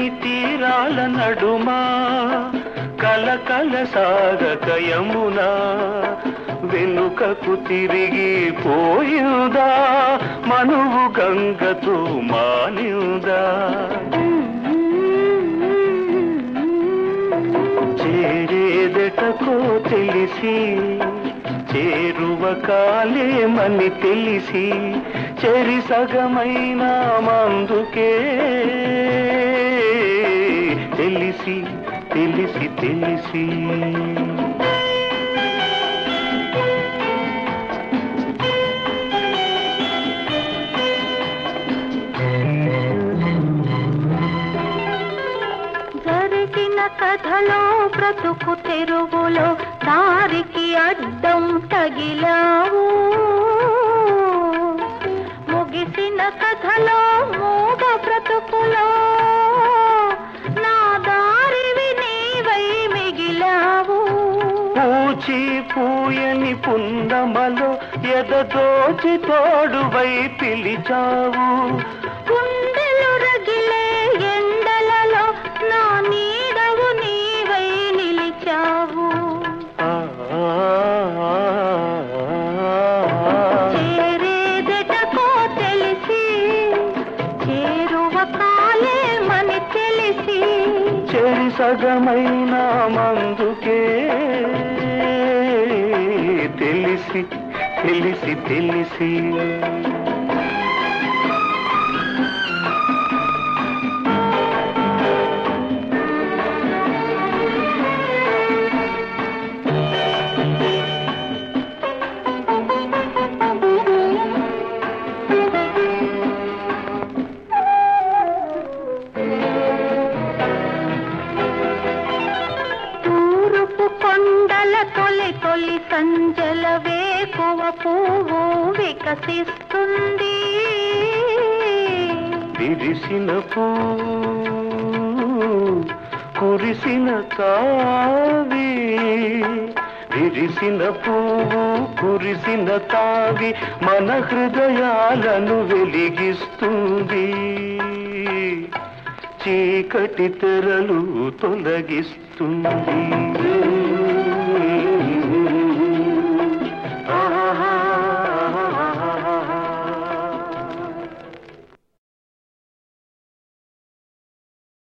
తీరాల నడుమా కలకల సాగక యమునా వెనుకకు తిరిగి పోయిందా మనువు గంగతో మానిందా చేరేదటకో తెలిసి చేరువ కాలేమని తెలిసి చెరి సగమైన మందుకే తెలిసి తెలిసి తెలిసి జరిగిన కథలో బ్రతుకు తెరుగులో దారికి అడ్డం తగిలావు ముగిసిన కథలో మూగ బ్రతుకులో నా దారివి నీవై మిగిలావు పూచి పూయని పుందమలో ఎదదోచి తోడువై పిలిచావు గుండెలు రగిలే ఎండలలో నా నీడవు నీవై నిలిచావు ఆ, చేరేదటకో తెలిసి చేరువ కాలేమని తెలిసి చెరి సగమైన మందుకే తెలిసి తెలిసి తెలిసి తూరుపు కొండల తొలి తొలి సంజల వేకువ పువ్వు వికసిస్తుంది విరిసిన పూ కురిసిన తావి విరిసిన పువ్వు కురిసిన తావి మన హృదయాలను వెలిగిస్తుంది చీకటి తెరలు తొలగిస్తుంది